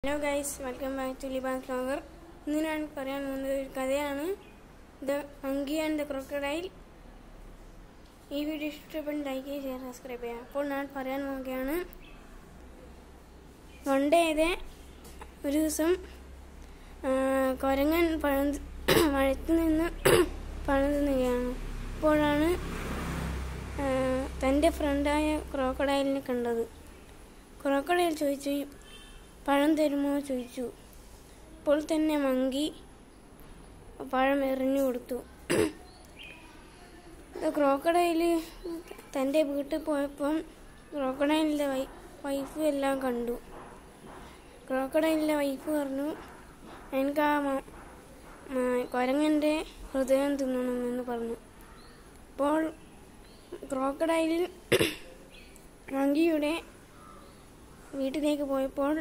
hello guys welcome back to Liban vlogger ഇന്ന് ഞാൻ പറയാൻ പോകുന്നത് ഒരു കഥയാണ് the monkey and the crocodile ഈ വീഡിയോ ഇഷ്ടപ്പെട്ട് ലൈക്ക് ചെയ്യുക ഷെയർ സബ്സ്ക്രൈബ് ചെയ്യുക അപ്പോൾ ഞാൻ പറയാൻ പോവുകയാണ് വൺ ഡേ ഇതേ ഒരു ദിവസം ആ, കുരങ്ങൻ പഴം മഴത്ത് നിന്ന് പഴം തിന്നുകയാണ് അപ്പോഴാണ് ആ, തൻ്റെ ഫ്രണ്ടായ ക്രോക്കഡൈലിനെ കണ്ടത് ക്രോക്കഡൈൽ ചോദിച്ചു പഴം തരുമോ ചോദിച്ചു അപ്പോൾ തന്നെ മങ്കി പഴം എറിഞ്ഞു കൊടുത്തു ക്രോക്കഡൈല് തൻ്റെ വീട്ടിൽ പോയപ്പം ക്രോക്കഡൈലിൻ്റെ വൈ വൈഫ് എല്ലാം കണ്ടു ക്രോക്കഡൈലിൻ്റെ വൈഫ് പറഞ്ഞു എനിക്ക് ആ മ- മ- കുരങ്ങൻ്റെ ഹൃദയം തിന്നണമെന്ന് പറഞ്ഞു അപ്പോൾ ക്രോക്കഡൈലിൽ മങ്കിയുടെ വീട്ടിലേക്ക് പോയപ്പോൾ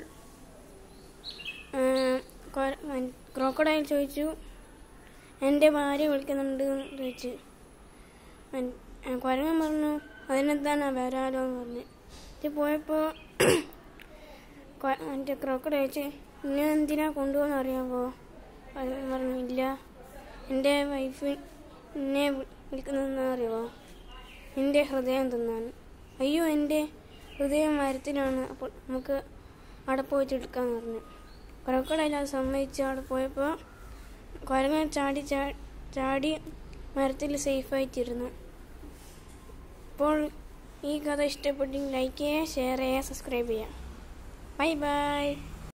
ക്രോക്കഡൈൽ ചോദിച്ചു എൻ്റെ ഭാര്യ വിളിക്കുന്നുണ്ട് എന്ന് ചോദിച്ചു അൻ- ആ, കുരങ്ങൻ പറഞ്ഞു അതിനെന്താണ് വരാലോ എന്ന് പറഞ്ഞു ഇത് പോയപ്പോൾ എൻ്റെ ക്രോക്കഡൈൽ ചോദിച്ചു ഇന്നെ എന്തിനാ കൊണ്ടുപോകുന്ന അറിയാമോ കുരങ്ങൻ പറഞ്ഞു ഇല്ല എൻ്റെ വൈഫ് എന്നെ വി- വിളിക്കുന്നതെന്ന് അറിയാമോ എൻ്റെ ഹൃദയം തിന്നാൻ അയ്യോ എൻ്റെ ഹൃദയം മരത്തിലാണ് അപ്പോൾ നമുക്ക് അവിടെ പോയിട്ട് എടുക്കാന്ന് പറഞ്ഞു ക്രോക്കഡൈൽ അത് സമ്മതിച്ച് അവിടെ പോയപ്പോൾ കുരങ്ങൻ ചാടി ചാ- ചാടി മരത്തിൽ സേഫായിട്ടിരുന്നു അപ്പോൾ ഈ കഥ ഇഷ്ടപ്പെട്ടെങ്കിൽ ലൈക്ക് ചെയ്യുക ഷെയർ ചെയ്യുക സബ്സ്ക്രൈബ് ചെയ്യുക ബൈ ബൈ